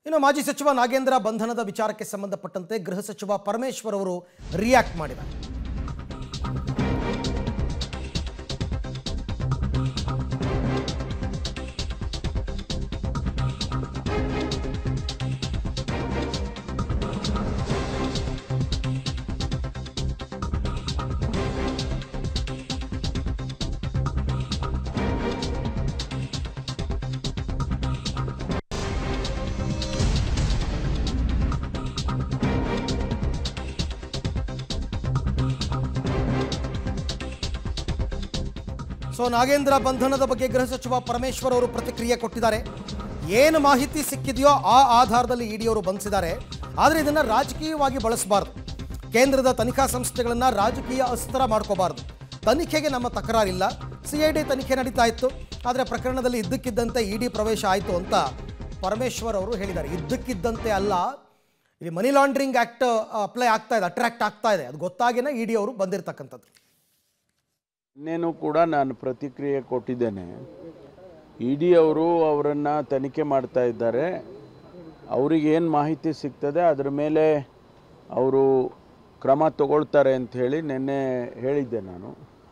ಇನ್ನು ಮಾಜಿ ಸಚಿವ ನಾಗೇಂದ್ರ ಬಂಧನದ ವಿಚಾರಕ್ಕೆ ಸಂಬಂಧಪಟ್ಟಂತೆ ಗೃಹ ಸಚಿವ ಪರಮೇಶ್ವರ್ ಅವರು ರಿಯಾಕ್ಟ್ ಮಾಡಿದ್ದಾರೆ ಸೊ ನಾಗೇಂದ್ರ ಬಂಧನದ ಬಗ್ಗೆ ಗೃಹ ಸಚಿವ ಪರಮೇಶ್ವರ್ ಅವರು ಪ್ರತಿಕ್ರಿಯೆ ಕೊಟ್ಟಿದ್ದಾರೆ ಏನು ಮಾಹಿತಿ ಸಿಕ್ಕಿದೆಯೋ ಆ ಆಧಾರದಲ್ಲಿ ಇಡಿಯವರು ಬಂಧಿಸಿದ್ದಾರೆ ಆದರೆ ಇದನ್ನು ರಾಜಕೀಯವಾಗಿ ಬಳಸಬಾರ್ದು ಕೇಂದ್ರದ ತನಿಖಾ ಸಂಸ್ಥೆಗಳನ್ನು ರಾಜಕೀಯ ಅಸ್ತ್ರ ಮಾಡ್ಕೋಬಾರ್ದು ತನಿಖೆಗೆ ನಮ್ಮ ತಕರಾರಿಲ್ಲ ಸಿ ಐ ಡಿ ತನಿಖೆ ನಡೀತಾ ಇತ್ತು ಆದರೆ ಪ್ರಕರಣದಲ್ಲಿ ಇದ್ದಕ್ಕಿದ್ದಂತೆ ಇಡಿ ಪ್ರವೇಶ ಆಯಿತು ಅಂತ ಪರಮೇಶ್ವರ್ ಅವರು ಹೇಳಿದ್ದಾರೆ ಇದ್ದಕ್ಕಿದ್ದಂತೆ ಅಲ್ಲ ಇಲ್ಲಿ ಮನಿ ಲಾಂಡ್ರಿಂಗ್ ಆ್ಯಕ್ಟ್ ಅಪ್ಲೈ ಆಗ್ತಾ ಇದೆ ಅಟ್ರಾಕ್ಟ್ ಆಗ್ತಾ ಇದೆ ಅದು ಗೊತ್ತಾಗೇನೆ ಇಡಿ ಅವರು ಬಂದಿರತಕ್ಕಂಥದ್ದು ಇನ್ನೇನು ಕೂಡ ನಾನು ಪ್ರತಿಕ್ರಿಯೆ ಕೊಟ್ಟಿದ್ದೇನೆ ಇ ಡಿ ಅವರು ಅವರನ್ನು ತನಿಖೆ ಮಾಡ್ತಾ ಇದ್ದಾರೆ ಅವ್ರಿಗೆ ಏನು ಮಾಹಿತಿ ಸಿಗ್ತದೆ ಅದ್ರ ಮೇಲೆ ಅವರು ಕ್ರಮ ತಗೊಳ್ತಾರೆ ಅಂತ ಹೇಳಿ ನಿನ್ನೆ ಹೇಳಿದ್ದೆ ನಾನು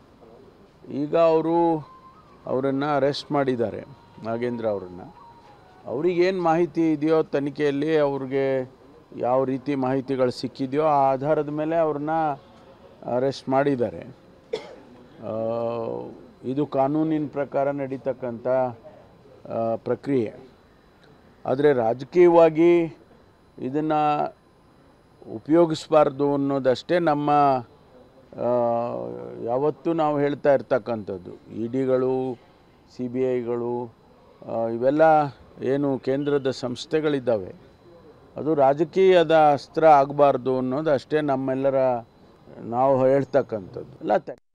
ಈಗ ಅವರು ಅವರನ್ನು ಅರೆಸ್ಟ್ ಮಾಡಿದ್ದಾರೆ ನಾಗೇಂದ್ರ ಅವರನ್ನು ಅವ್ರಿಗೇನು ಮಾಹಿತಿ ಇದೆಯೋ ತನಿಖೆಯಲ್ಲಿ ಅವ್ರಿಗೆ ಯಾವ ರೀತಿ ಮಾಹಿತಿಗಳು ಸಿಕ್ಕಿದೆಯೋ ಆ ಆಧಾರದ ಮೇಲೆ ಅವ್ರನ್ನ ಅರೆಸ್ಟ್ ಮಾಡಿದ್ದಾರೆ ಆ, ಇದು ಕಾನೂನಿನ ಪ್ರಕಾರ ನಡೀತಕ್ಕಂಥ ಆ, ಪ್ರಕ್ರಿಯೆ ಆದರೆ ರಾಜಕೀಯವಾಗಿ ಇದನ್ನು ಉಪಯೋಗಿಸಬಾರ್ದು ಅನ್ನೋದಷ್ಟೇ ನಮ್ಮ ಆ, ಯಾವತ್ತೂ ನಾವು ಹೇಳ್ತಾ ಇರ್ತಕ್ಕಂಥದ್ದು ಇ ಡಿಗಳು ಸಿ ಬಿ ಐಗಳು ಇವೆಲ್ಲ ಏನು ಕೇಂದ್ರದ ಸಂಸ್ಥೆಗಳಿದ್ದಾವೆ ಅದು ರಾಜಕೀಯದ ಅಸ್ತ್ರ ಆಗಬಾರ್ದು ಅನ್ನೋದು ಅಷ್ಟೇ ನಮ್ಮೆಲ್ಲರ ನಾವು ಹೇಳ್ತಕ್ಕಂಥದ್ದು ಅಲ್ಲ ತ-